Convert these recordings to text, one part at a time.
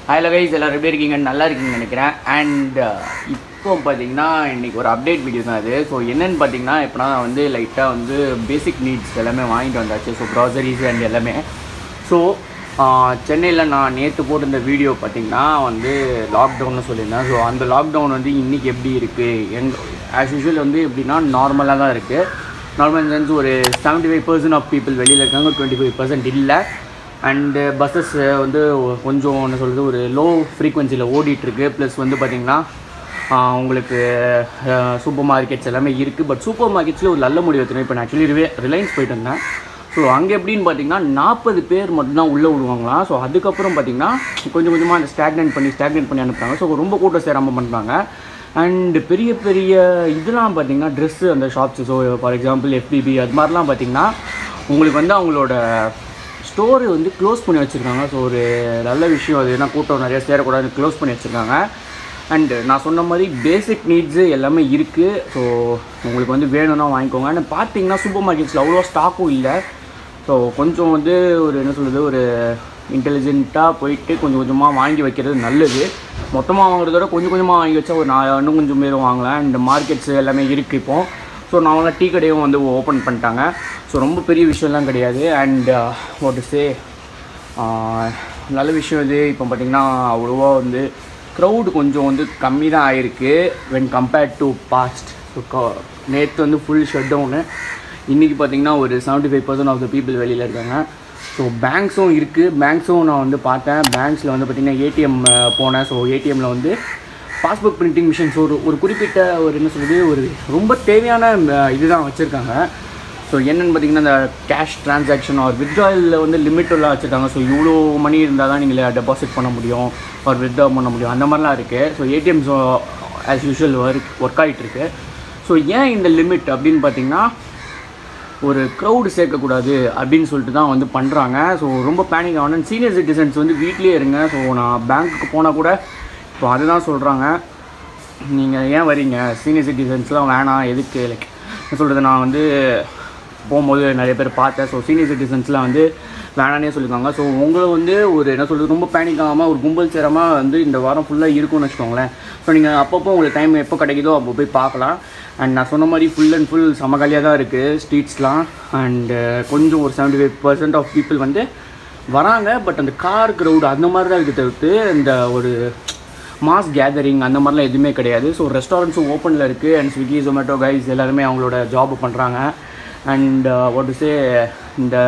Hello guys எல்லோரும் எப்படி இருக்கீங்க நல்லா இருக்கீங்கன்னு நினைக்கிறேன் அண்ட் இப்போ பார்த்தீங்கன்னா இன்றைக்கி ஒரு அப்டேட் வீடியோ தான் அது ஸோ என்னென்னு பார்த்தீங்கன்னா இப்போ நான் வந்து லைட்டாக வந்து பேசிக் நீட்ஸ் எல்லாமே வாங்கிட்டு வந்தாச்சு ஸோ க்ராசரிஸ் அண்ட் எல்லாமே ஸோ சென்னையில் நான் நேற்று போட்டிருந்த வீடியோ பார்த்தீங்கன்னா வந்து லாக்டவுன்னு சொல்லியிருந்தேன் ஸோ அந்த லாக்டவுன் வந்து இன்றைக்கி எப்படி இருக்குது எங் ஆஸ் யூஷுவல் வந்து எப்படின்னா நார்மலாக தான் இருக்குது நார்மல் சென்ஸ் ஒரு seventy five percent of people வெளியில் இருக்காங்க டுவெண்ட்டி ஃபைவ் பர்சன்ட் இல்லை அண்டு பஸ்ஸஸ் வந்து கொஞ்சம் என்ன சொல்கிறது ஒரு லோ ஃப்ரீக்வன்சியில் ஓடிட்டுருக்கு ப்ளஸ் வந்து பார்த்திங்கன்னா உங்களுக்கு சூப்பர் மார்க்கெட்ஸ் எல்லாமே இருக்குது பட் சூப்பர் மார்க்கெட்ஸில் ஒரு நல்ல முடிவு எடுத்துனேன் இப்போ நான் ஆக்சுவலி ரிவே ரிலையன்ஸ் போயிட்டு இருந்தேன் ஸோ அங்கே எப்படின்னு பார்த்தீங்கன்னா நாற்பது பேர் மட்டும்தான் உள்ளே விடுவாங்களாம் ஸோ அதுக்கப்புறம் பார்த்தீங்கன்னா கொஞ்சம் கொஞ்சமாக அந்த ஸ்டாக்னேட் பண்ணி ஸ்டாக்னேட் பண்ணி அனுப்புகிறாங்க ஸோ ரொம்ப கூட்டம் சேராமல் பண்ணுறாங்க அண்டு பெரிய பெரிய இதெல்லாம் பார்த்தீங்கன்னா ட்ரெஸ்ஸு அந்த shops so for example FBB அது மாதிரிலாம் பார்த்தீங்கன்னா உங்களுக்கு வந்து அவங்களோட ஸ்டோர் வந்து க்ளோஸ் பண்ணி வச்சுருக்காங்க ஸோ ஒரு நல்ல விஷயம் அது ஏன்னா கூட்டம் நிறைய சேரக்கூடாது க்ளோஸ் பண்ணி வச்சுருக்காங்க அண்டு நான் சொன்ன மாதிரி பேசிக் நீட்ஸு எல்லாமே இருக்குது ஸோ உங்களுக்கு வந்து வேணும்னா வாங்கிக்கோங்க ஆனால் பார்த்தீங்கன்னா சூப்பர் மார்க்கெட்ஸில் அவ்வளோ ஸ்டாக்கும் இல்லை ஸோ கொஞ்சம் வந்து ஒரு என்ன சொல்கிறது ஒரு இன்டெலிஜென்ட்டாக போயிட்டு கொஞ்சம் கொஞ்சமாக வாங்கி வைக்கிறது நல்லது மொத்தமாக வாங்குறத விட கொஞ்சம் கொஞ்சமாக வாங்கி வச்சா ஒரு நான் இன்னும் கொஞ்சம் பேர் வாங்கலாம் அண்ட் மார்க்கெட்ஸ் எல்லாமே இருக்குது இப்போ ஸோ நான் அவங்க டீ கடையும் வந்து ஓப்பன் பண்ணிட்டாங்க ஸோ ரொம்ப பெரிய விஷயம்லாம் கிடையாது அண்ட் வாட் சே நல்ல விஷயம் இது இப்போ பார்த்திங்கன்னா அவ்வளோவா வந்து க்ரௌடு கொஞ்சம் வந்து கம்மி தான் ஆயிருக்கு when compared to past so நேற்று வந்து ஃபுல் ஷட் டவுனு இன்றைக்கி பார்த்திங்கன்னா ஒரு seventy five percent of the people வெளியில் இருக்காங்க ஸோ பேங்க்ஸும் இருக்குது பேங்க்ஸும் நான் வந்து பார்த்தேன் பேங்க்ஸில் வந்து பார்த்திங்கன்னா ஏடிஎம் போனேன் ஸோ ஏடிஎம்மில் வந்து பாஸ்புக் பிரிண்டிங் மிஷின்ஸ் ஒரு ஒரு குறிப்பிட்ட ஒரு என்ன சொல்கிறது ஒரு ரொம்ப தேவையான இதுதான் வச்சுருக்காங்க ஸோ என்னென்னு பார்த்தீங்கன்னா இந்த கேஷ் ட்ரான்சாக்ஷன் ஆர் வித்ட்ராயலில் வந்து லிமிட் எல்லாம் வச்சுருக்காங்க ஸோ இவ்வளோ மணி இருந்தால் தான் நீங்கள் டெபாசிட் பண்ண முடியும் ஆர் வித்ட்ரா பண்ண முடியும் அந்த மாதிரிலாம் இருக்குது so ATMs as usual work work ஆகிட்டுருக்கு ஸோ ஏன் இந்த லிமிட் அப்படின்னு பார்த்தீங்கன்னா ஒரு க்ரௌடு சேர்க்கக்கூடாது அப்படின்னு சொல்லிட்டு தான் வந்து பண்ணுறாங்க ஸோ ரொம்ப பேனிக் ஆகணும் சீனியர் சிட்டிசன்ஸ் வந்து வீட்லேயே இருங்க ஸோ நான் பேங்க்குக்கு போனால் கூட இப்போ அதுதான் சொல்கிறாங்க நீங்கள் ஏன் வரீங்க சீனியர் சிட்டிசன்ஸ்லாம் வேணாம் எதுக்கு லைக் என்ன சொல்கிறது நான் வந்து போகும்போது நிறைய பேர் பார்த்தேன் ஸோ சீனியர் சிட்டிசன்ஸ்லாம் வந்து வேணானே சொல்லியிருக்காங்க ஸோ உங்களை வந்து ஒரு என்ன சொல்கிறது ரொம்ப பேனிக் ஆகாமல் ஒரு கும்பல் சேராமல் வந்து இந்த வாரம் ஃபுல்லாக இருக்கும்னு வச்சுக்கோங்களேன் ஸோ நீங்கள் அப்பப்போ உங்களுக்கு டைம் எப்போ கிடைக்குதோ அப்போ போய் பார்க்கலாம் அண்ட் நான் சொன்ன மாதிரி ஃபுல் அண்ட் ஃபுல் சமகாலியாக தான் இருக்குது ஸ்ட்ரீட்ஸ்லாம் அண்டு கொஞ்சம் ஒரு seventy five percent of people வந்து வராங்க பட் அந்த கார் க்ரௌடு அந்த மாதிரி தான் இருக்குது தவிர்த்து இந்த ஒரு மாஸ் கேதரிங் அந்த மாதிரிலாம் எதுவுமே கிடையாது ஸோ ரெஸ்டாரண்ட்ஸும் ஓப்பனில் இருக்குது அண்ட் ஸ்விக்கி ஜொமேட்டோ கைஸ் எல்லாருமே அவங்களோட ஜாப் பண்ணுறாங்க அண்ட் வாட் சே இந்த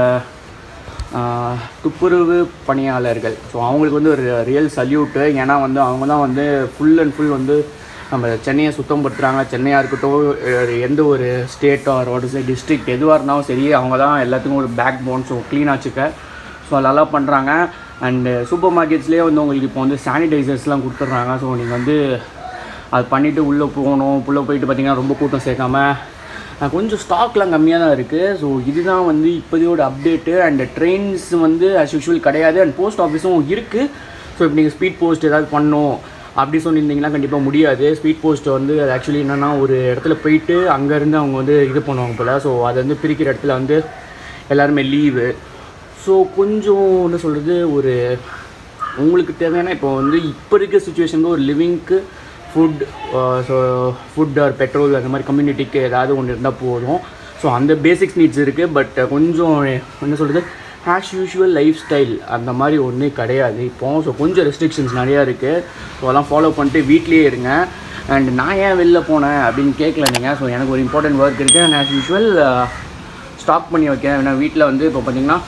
துப்புரவு பணியாளர்கள் ஸோ அவங்களுக்கு வந்து ஒரு ரியல் சல்யூட்டு ஏன்னா வந்து அவங்க தான் வந்து ஃபுல் அண்ட் ஃபுல் வந்து நம்ம சென்னையை சுத்தம் படுத்துகிறாங்க சென்னையாக இருக்கட்டும் எந்த ஒரு state or what say district எதுவாக இருந்தாலும் சரி அவங்க தான் எல்லாத்துக்கும் ஒரு பேக் போன் ஸோ க்ளீனாக வச்சுக்க ஸோ அதெல்லாம் பண்ணுறாங்க அண்டு சூப்பர் மார்க்கெட்ஸ்லேயே வந்து உங்களுக்கு இப்போ வந்து சானிடைசர்ஸ்லாம் கொடுத்துட்றாங்க ஸோ நீங்கள் வந்து அது பண்ணிவிட்டு உள்ளே போகணும் உள்ளே போயிட்டு பார்த்தீங்கன்னா ரொம்ப கூட்டம் சேர்க்காம கொஞ்சம் ஸ்டாக்லாம் கம்மியாக தான் இருக்குது ஸோ இதுதான் வந்து இப்போதையோட அப்டேட்டு அண்ட் ட்ரெயின்ஸ் வந்து ஆஸ் யூஷுவல் கிடையாது அண்ட் போஸ்ட் ஆஃபீஸும் இருக்குது ஸோ இப்போ நீங்கள் ஸ்பீட் போஸ்ட் ஏதாவது பண்ணணும் அப்படி சொல்லியிருந்தீங்கன்னா கண்டிப்பாக முடியாது ஸ்பீட் போஸ்ட் வந்து அது ஆக்சுவலி என்னென்னா ஒரு இடத்துல போயிட்டு அங்கேருந்து அவங்க வந்து இது பண்ணுவாங்க போல் ஸோ அதை வந்து பிரிக்கிற இடத்துல வந்து எல்லாருமே லீவு ஸோ கொஞ்சம் என்ன சொல்கிறது ஒரு உங்களுக்கு தேவையான இப்போ வந்து இப்போ இருக்க சுச்சுவேஷனுக்கு ஒரு லிவிங்க்கு food so food or petrol அந்த மாதிரி கம்யூனிட்டிக்கு ஏதாவது ஒன்று இருந்தால் போதும் ஸோ அந்த பேசிக்ஸ் நீட்ஸ் இருக்குது பட் கொஞ்சம் என்ன சொல்கிறது ஆஸ் யூஷுவல் லைஃப் ஸ்டைல் அந்த மாதிரி ஒன்றும் கிடையாது இப்போ ஸோ கொஞ்சம் ரெஸ்ட்ரிக்ஷன்ஸ் நிறையா இருக்குது ஸோ அதெல்லாம் ஃபாலோ பண்ணிட்டு வீட்லேயே இருங்க அண்ட் நான் ஏன் வெளில போனேன் அப்படின்னு கேட்கல நீங்கள் ஸோ எனக்கு ஒரு இம்பார்ட்டன்ட் ஒர்க் இருக்குது அண்ட் ஆஸ் யூஷுவல் ஸ்டாக் பண்ணி வைக்கிறேன் ஏன்னா வீட்டில் வந்து இப்போ பார்த்திங்கன்னா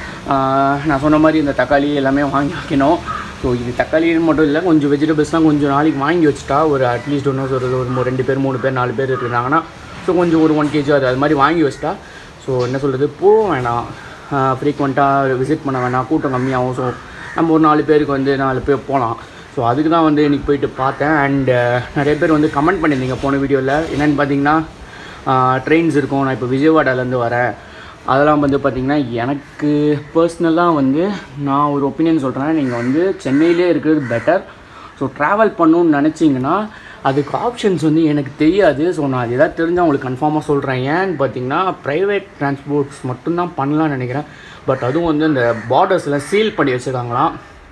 நான் சொன்ன மாதிரி இந்த தக்காளி எல்லாமே வாங்கி வைக்கணும் ஸோ இது தக்காளின்னு மட்டும் இல்லை கொஞ்சம் வெஜிடபிள்ஸ்லாம் கொஞ்சம் நாளைக்கு வாங்கி வச்சுட்டா ஒரு அட்லீஸ்ட் ஒன்று ஒரு ஒரு ரெண்டு பேர் மூணு பேர் நாலு பேர் இருக்கிறாங்கன்னா ஸோ கொஞ்சம் ஒரு ஒன் கேஜி அது அது மாதிரி வாங்கி வச்சிட்டா ஸோ என்ன சொல்கிறது போக வேணாம் ஃப்ரீக்வெண்ட்டாக விசிட் பண்ண வேணாம் கூட்டம் கம்மியாகும் ஸோ நம்ம ஒரு நாலு பேருக்கு வந்து நாலு பேர் போகலாம் ஸோ அதுக்கு தான் வந்து இன்றைக்கி போயிட்டு பார்த்தேன் அண்டு நிறைய பேர் வந்து கமெண்ட் பண்ணியிருந்தீங்க போன வீடியோவில் என்னென்னு பார்த்தீங்கன்னா ட்ரெயின்ஸ் இருக்கும் நான் இப்போ விஜயவாடாலேருந்து வரேன் அதெல்லாம் வந்து பார்த்திங்கன்னா எனக்கு பர்சனலாக வந்து நான் ஒரு ஒப்பீனியன் சொல்கிறேன் நீங்கள் வந்து சென்னையிலே இருக்கிறது பெட்டர் ஸோ ட்ராவல் பண்ணணுன்னு நினச்சிங்கன்னா அதுக்கு ஆப்ஷன்ஸ் வந்து எனக்கு தெரியாது ஸோ நான் அது எதாவது தெரிஞ்சால் உங்களுக்கு கன்ஃபார்மாக சொல்கிறேன் ஏன்னு பார்த்தீங்கன்னா ப்ரைவேட் டிரான்ஸ்போர்ட்ஸ் மட்டும்தான் பண்ணலாம்னு நினைக்கிறேன் பட் அதுவும் வந்து இந்த பார்டர்ஸில் சீல் பண்ணி வச்சுருக்காங்களாம்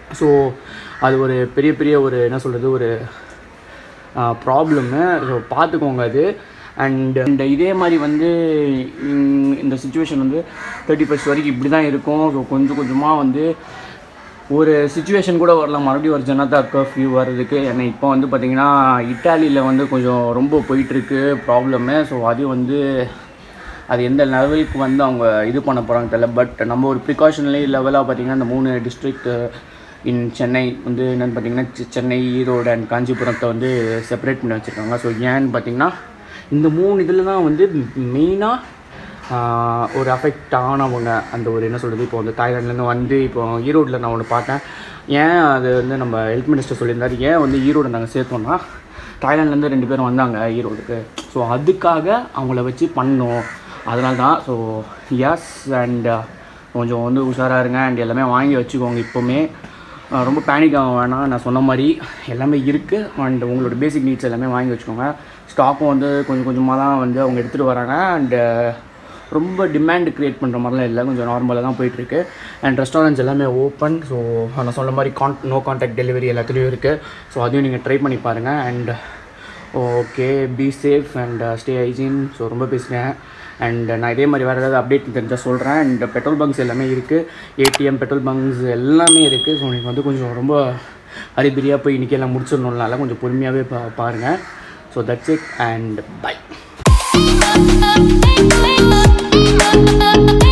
ஸோ அது ஒரு பெரிய பெரிய ஒரு என்ன சொல்கிறது ஒரு ப்ராப்ளம்மு ஸோ பார்த்துக்கோங்க அது அண்ட் அண்ட் இதே மாதிரி வந்து ம், இந்த சுச்சுவேஷன் வந்து தேர்ட்டி ஃபஸ்ட் வரைக்கும் இப்படி தான் இருக்கும் ஸோ கொஞ்சம் கொஞ்சமாக வந்து ஒரு சுச்சுவேஷன் கூட வரலாம் மறுபடியும் ஒரு ஜனதா கர்ஃப்யூ வர்றதுக்கு ஏன்னா இப்போ வந்து பார்த்திங்கன்னா இட்டாலியில் வந்து கொஞ்சம் ரொம்ப போயிட்டுருக்கு ப்ராப்ளம்மு ஸோ அது வந்து அது எந்த லெவலுக்கு வந்து அவங்க இது பண்ண போகிறாங்க தெரியல பட் நம்ம ஒரு ப்ரிகாஷனரி லெவலாக பார்த்திங்கன்னா இந்த மூணு டிஸ்ட்ரிக்ட் இன் சென்னை வந்து என்னென்னு பார்த்தீங்கன்னா செ- சென்னை ஈரோடு அண்ட் காஞ்சிபுரத்தை வந்து செப்பரேட் பண்ணி வச்சுருக்காங்க ஸோ ஏன்னு பார்த்தீங்கன்னா இந்த மூணு இதில் தான் வந்து மெயினாக ஒரு அஃபெக்ட் ஆனவங்க அந்த ஒரு என்ன சொல்கிறது இப்போ வந்து தாய்லாண்ட்லேருந்து வந்து இப்போ ஈரோட்டில் நான் ஒன்று பார்த்தேன் ஏன் அது வந்து நம்ம ஹெல்த் மினிஸ்டர் சொல்லியிருந்தாரு ஏன் வந்து ஈரோடு நாங்கள் சேர்த்தோம்னா தாய்லாண்ட்லேருந்து ரெண்டு பேரும் வந்தாங்க ஈரோடுக்கு ஸோ அதுக்காக அவங்கள வச்சு பண்ணோம் அதனால தான் ஸோ எஸ் அண்ட் கொஞ்சம் வந்து உஷாராக இருங்க அண்ட் எல்லாமே வாங்கி வச்சுக்கோங்க இப்போவுமே அஹ் ரொம்ப பேனிக் ஆக வேணாம் நான் சொன்ன மாதிரி எல்லாமே இருக்குது அண்ட் உங்களோட பேசிக் நீட்ஸ் எல்லாமே வாங்கி வச்சுக்கோங்க ஸ்டாக்கும் வந்து கொஞ்சம் கொஞ்சமாக தான் வந்து அவங்க எடுத்துகிட்டு வராங்க அண்டு ரொம்ப டிமாண்ட் க்ரியேட் பண்ணுற மாதிரிலாம் இல்லை கொஞ்சம் நார்மலாக தான் போயிட்டுருக்கு அண்ட் ரெஸ்டாரண்ட்ஸ் எல்லாமே ஓப்பன் ஸோ நான் சொன்ன மாதிரி கான் நோ கான்டாக்ட் டெலிவரி எல்லாத்துலேயும் இருக்குது ஸோ அதையும் நீங்கள் ட்ரை பண்ணி பாருங்கள் and okay be safe and stay hygiene so ரொம்ப பேசுகிறேன் அண்ட் நான் இதே மாதிரி வேறு ஏதாவது அப்டேட் தெரிஞ்சால் சொல்கிறேன் அண்ட் பெட்ரோல் பங்க்ஸ் எல்லாமே இருக்குது ஏடிஎம் பெட்ரோல் பங்க்ஸ் எல்லாமே இருக்குது ஸோ நீங்கள் வந்து கொஞ்சம் ரொம்ப ஹரிபரியாக போய் இன்றைக்கி எல்லாம் முடிச்சிடணும்னால கொஞ்சம் பொறுமையாகவே பா பாருங்கள் so that's it and bye Thank you.